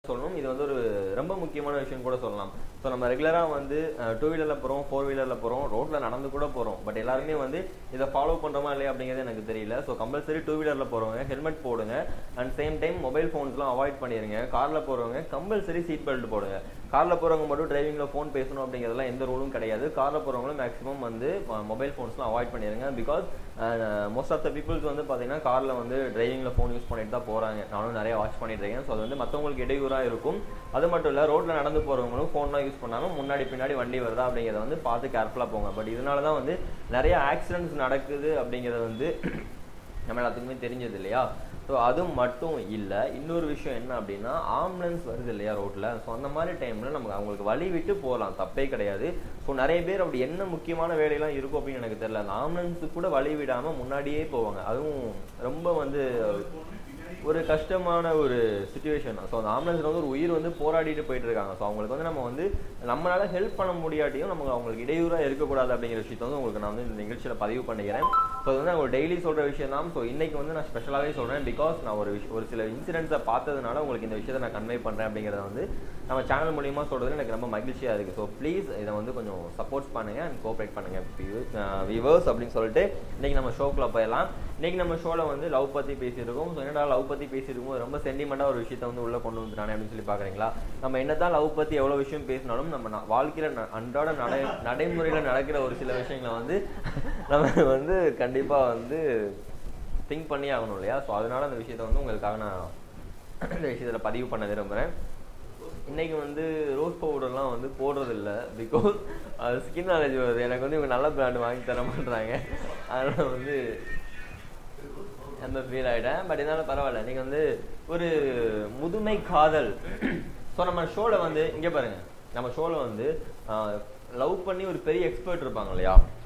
சொல்லணும் இது வந்து ஒரு ரொம்ப முக்கியமான விஷயம் கூட சொல்லலாம் ஸோ நம்ம ரெகுலராக வந்து டூ வீலரில் போகிறோம் ஃபோர் வீலரில் போகிறோம் ரோட்டில் நடந்து கூட போகிறோம் பட் எல்லாருமே வந்து இதை ஃபாலோ பண்ணுறோமா இல்லையா அப்படிங்கிறது எனக்கு தெரியல ஸோ கம்பல்சரி டூ வீலரில் போகிறவங்க ஹெல்மெட் போடுங்க அண்ட் சேம் டைம் மொபைல் ஃபோன்ஸ்லாம் அவாய்ட் பண்ணிடுங்க காரில் போகிறவங்க கம்பல்சரி சீட் பெல்ட் போடுங்க காரில் போகிறவங்க மட்டும் டிரைவிங்கில் ஃபோன் பேசணும் அப்படிங்கிறதுலாம் எந்த ரூலும் கிடையாது காரில் போகிறவங்களும் மேக்ஸிமம் வந்து மொபைல் ஃபோன்ஸ்லாம் அவாய்ட் பண்ணிடுங்க because most of the peoples வந்து பார்த்தீங்கன்னா காரில் வந்து டிரைவிங்கில் ஃபோன் யூஸ் பண்ணிட்டு தான் போகிறாங்க நானும் நிறைய வாட்ச் பண்ணிட்டு இருக்கேன் ஸோ அது வந்து மற்றவங்களுக்கு இடையூறாக இருக்கும் அது மட்டும் இல்லை ரோட்டில் நடந்து போகிறவங்களும் ஃபோன்லாம் யூஸ் பண்ணாமல் முன்னாடி பின்னாடி வண்டி வருதா அப்படிங்கிறத வந்து பார்த்து கேர்ஃபுல்லாக போங்க பட் இதனால தான் வந்து நிறைய ஆக்சிடென்ட்ஸ் நடக்குது அப்படிங்கிறது வந்து நம்ம எல்லாத்துக்குமே தெரிஞ்சது இல்லையா ஸோ அது மட்டும் இல்லை இன்னொரு விஷயம் என்ன அப்படின்னா ஆம்புலன்ஸ் வருது இல்லையா ரோட்டில் ஸோ அந்த மாதிரி டைமில் நமக்கு அவங்களுக்கு வழி விட்டு போகலாம் தப்பே கிடையாது ஸோ நிறைய பேர் அப்படி என்ன முக்கியமான வேலையெல்லாம் இருக்கும் அப்படின்னு எனக்கு தெரியல அந்த ஆம்புலன்ஸுக்கு கூட வழி விடாமல் முன்னாடியே போவாங்க அதுவும் ரொம்ப வந்து ஒரு கஷ்டமான ஒரு சுச்சுவேஷன் ஸோ அந்த ஆம்புலன்ஸில் வந்து ஒரு உயிர் வந்து போராடிட்டு போயிட்டு இருக்காங்க ஸோ அவங்களுக்கு வந்து நம்ம வந்து நம்மளால ஹெல்ப் பண்ண முடியாட்டியும் நமக்கு அவங்களுக்கு இடையூறாக இருக்கக்கூடாது அப்படிங்கிற விஷயத்த வந்து உங்களுக்கு நான் வந்து இந்த நிகழ்ச்சியில் பதிவு பண்ணிக்கிறேன் ஸோ அது வந்து அவங்க டெய்லி சொல்கிற விஷயம் தான் ஸோ இன்னைக்கு வந்து நான் ஸ்பெஷலாகவே சொல்கிறேன் பிகாஸ் நான் ஒரு விஷயம் ஒரு சில இன்சிடென்ட்ஸை பார்த்ததுனால உங்களுக்கு இந்த விஷயத்தை நான் கன்வே பண்ணுறேன் அப்படிங்கிறத வந்து நம்ம சேனல் மூலியமாக சொல்கிறது எனக்கு ரொம்ப மகிழ்ச்சியாக இருக்குது ஸோ ப்ளீஸ் இதை வந்து கொஞ்சம் சப்போர்ட் பண்ணுங்கள் அண்ட் கோஆப்ரேட் பண்ணுங்கள் வியூவர்ஸ் அப்படின்னு சொல்லிட்டு இன்னைக்கு நம்ம ஷோக்குள்ள போயிடலாம் இன்னைக்கு நம்ம ஷோவில் வந்து லவ் பற்றி பேசியிருக்கோம் ஸோ என்னடா லவ் பற்றி பேசியிருக்கோம் ரொம்ப சென்டிமெண்ட்டாக ஒரு விஷயத்தை வந்து உள்ளே கொண்டு வந்துட்டானே அப்படின்னு சொல்லி பார்க்குறீங்களா நம்ம என்னதான் லவ் பற்றி எவ்வளோ விஷயம் பேசினாலும் நம்ம ந- வாழ்க்கையில ந- அன்றாட நடை நடைமுறையில் நடக்கிற ஒரு சில விஷயங்களை வந்து நம்ம வந்து கண்டிப்பாக வந்து திங்க் பண்ணி ஆகணும் இல்லையா ஸோ அதனால அந்த விஷயத்தை வந்து உங்களுக்காக நான் இந்த விஷயத்தில் பதிவு பண்ண விரும்புகிறேன் இன்னைக்கு வந்து ரோஸ் பவுடர்லாம் வந்து போடுறது இல்ல பிகாஸ் அது ஸ்கின் அலர்ஜி வருது எனக்கு வந்து இவங்க நல்ல பிராண்ட் வாங்கி தர மாட்டாங்க அதனால வந்து அந்த ஃபீல் ஆகிட்டேன் பட் இருந்தாலும் பரவாயில்ல நீங்கள் வந்து ஒரு முதுமை காதல் ஸோ நம்ம ஷோவில் வந்து இங்கே பாருங்க நம்ம ஷோவில் வந்து லவ் பண்ணி ஒரு பெரிய எக்ஸ்பர்ட் இருப்பாங்க இல்லையா